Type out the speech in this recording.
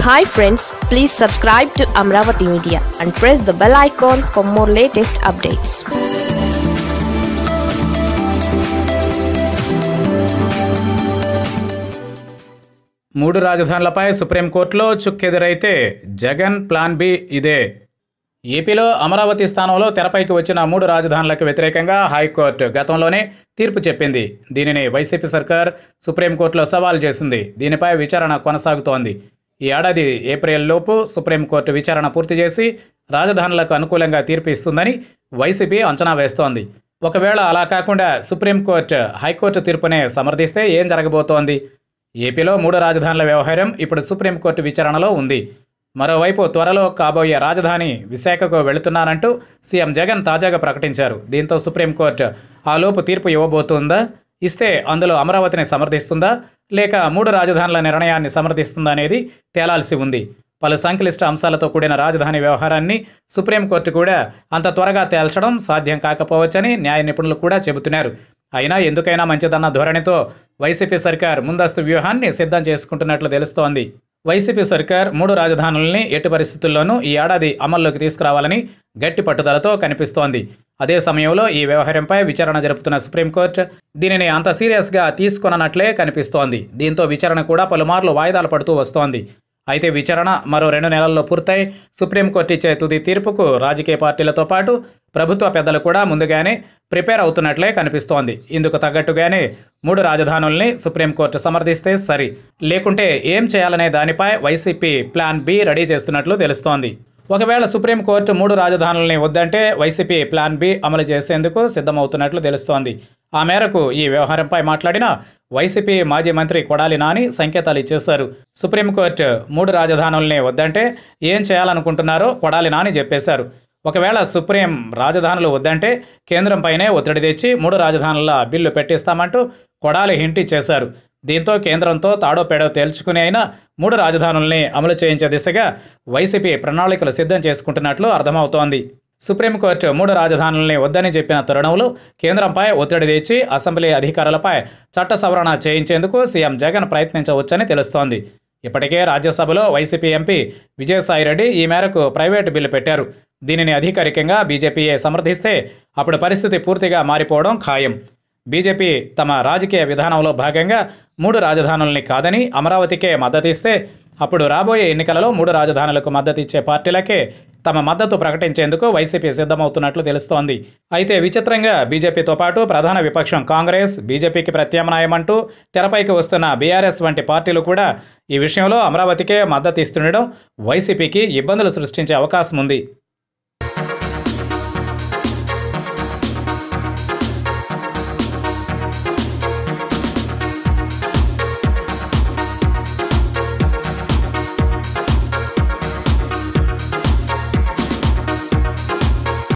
hi friends please subscribe to Amaravati media and press the bell icon for more latest updates మూడు రాజధానులపై సుప్రీంకోర్టులో చుక్కెదురైతే Jagan plan B ఇదే ఏపీలో అమరావతి స్థానంలో తెరపైకి వచ్చిన మూడు రాజధానులకు వ్యతిరేకంగా హైకోర్టు గతంలోనే తీర్పు చెప్పింది దీనిని వైసీపీ సర్కార్ సుప్రీంకోర్టులో సవాల్ చేసింది దీనిపై విచారణ కొనసాగుతోంది ఈ ఏడాది ఏప్రిల్ లోపు సుప్రీంకోర్టు విచారణ పూర్తి చేసి రాజధానులకు అనుకూలంగా తీర్పు ఇస్తుందని వైసీపీ అంచనా వేస్తోంది ఒకవేళ అలా కాకుండా సుప్రీంకోర్టు హైకోర్టు తీర్పునే సమర్థిస్తే ఏం జరగబోతోంది ఏపీలో మూడు రాజధానుల వ్యవహారం ఇప్పుడు సుప్రీంకోర్టు విచారణలో ఉంది మరోవైపు త్వరలో కాబోయే రాజధాని విశాఖకు వెళుతున్నానంటూ సీఎం జగన్ తాజాగా ప్రకటించారు దీంతో సుప్రీంకోర్టు ఆ లోపు తీర్పు ఇవ్వబోతుందా ఇస్తే అందులో అమరావతిని సమర్థిస్తుందా లేక మూడు రాజధానుల నిర్ణయాన్ని సమర్థిస్తుందా అనేది తేలాల్సి ఉంది పలు సంక్లిష్ట అంశాలతో కూడిన రాజధాని వ్యవహారాన్ని సుప్రీంకోర్టు కూడా అంత త్వరగా తేల్చడం సాధ్యం కాకపోవచ్చని న్యాయ నిపుణులు కూడా చెబుతున్నారు అయినా ఎందుకైనా మంచిదన్న ధోరణితో వైసీపీ సర్కార్ ముందస్తు వ్యూహాన్ని సిద్ధం చేసుకుంటున్నట్లు తెలుస్తోంది వైసీపీ సర్కార్ మూడు రాజధానుల్ని ఎట్టి పరిస్థితుల్లోనూ ఈ ఏడాది అమల్లోకి తీసుకురావాలని గట్టి పట్టుదలతో కనిపిస్తోంది అదే సమయంలో ఈ వ్యవహారంపై విచారణ జరుపుతున్న సుప్రీంకోర్టు దీనిని అంత సీరియస్గా తీసుకొననట్లే కనిపిస్తోంది దీంతో విచారణ కూడా పలుమార్లు వాయిదాలు పడుతూ వస్తోంది అయితే విచారణ మరో రెండు నెలల్లో పూర్తయి సుప్రీంకోర్టు ఇచ్చే తుది తీర్పుకు రాజకీయ పార్టీలతో పాటు ప్రభుత్వ పెద్దలు కూడా ముందుగానే ప్రిపేర్ అవుతున్నట్లే కనిపిస్తోంది ఇందుకు తగ్గట్టుగానే మూడు రాజధానుల్ని సుప్రీంకోర్టు సమర్థిస్తే సరి లేకుంటే ఏం చేయాలనే దానిపై వైసీపీ ప్లాన్ బి రెడీ చేస్తున్నట్లు తెలుస్తోంది ఒకవేళ సుప్రీంకోర్టు మూడు రాజధానుల్ని వద్దంటే వైసీపీ ప్లాన్ బి అమలు చేసేందుకు సిద్ధమవుతున్నట్లు తెలుస్తోంది ఆ మేరకు ఈ వ్యవహారంపై మాట్లాడిన వైసీపీ మాజీ మంత్రి కొడాలి నాని సంకేతాలు ఇచ్చేశారు సుప్రీంకోర్టు మూడు రాజధానుల్ని వద్దంటే ఏం చేయాలనుకుంటున్నారో కొడాలి నాని చెప్పేశారు ఒకవేళ సుప్రీం రాజధానులు వద్దంటే కేంద్రంపైనే ఒత్తిడి తెచ్చి మూడు రాజధానుల బిల్లు పెట్టిస్తామంటూ కొడాలి హింట్ ఇచ్చేశారు దీంతో కేంద్రంతో తాడో పేడో తేల్చుకుని అయినా మూడు రాజధానుల్ని అమలు చేయించే దిశగా వైసీపీ ప్రణాళికలు సిద్ధం చేసుకుంటున్నట్లు అర్థమవుతోంది సుప్రీంకోర్టు మూడు రాజధానుల్ని వద్దని చెప్పిన తరుణంలో కేంద్రంపై ఒత్తిడి తెచ్చి అసెంబ్లీ అధికారులపై చట్ట సవరణ చేయించేందుకు సీఎం జగన్ ప్రయత్నించవచ్చని తెలుస్తోంది ఇప్పటికే రాజ్యసభలో వైసీపీ ఎంపీ విజయసాయిరెడ్డి ఈ మేరకు ప్రైవేటు బిల్లు పెట్టారు దీనిని అధికారికంగా బీజేపీయే సమర్థిస్తే అప్పుడు పరిస్థితి పూర్తిగా మారిపోవడం ఖాయం బీజేపీ తమ రాజకీయ విధానంలో భాగంగా మూడు రాజధానుల్ని కాదని అమరావతికే మద్దతిస్తే అప్పుడు రాబోయే ఎన్నికలలో మూడు రాజధానులకు మద్దతు ఇచ్చే పార్టీలకే తమ మద్దతు ప్రకటించేందుకు వైసీపీ సిద్ధమవుతున్నట్లు తెలుస్తోంది అయితే విచిత్రంగా బీజేపీతో పాటు ప్రధాన విపక్షం కాంగ్రెస్ బీజేపీకి ప్రత్యామ్నాయమంటూ తెరపైకి వస్తున్న బీఆర్ఎస్ వంటి పార్టీలు కూడా ఈ విషయంలో అమరావతికే మద్దతు ఇస్తుండడం వైసీపీకి ఇబ్బందులు సృష్టించే అవకాశం ఉంది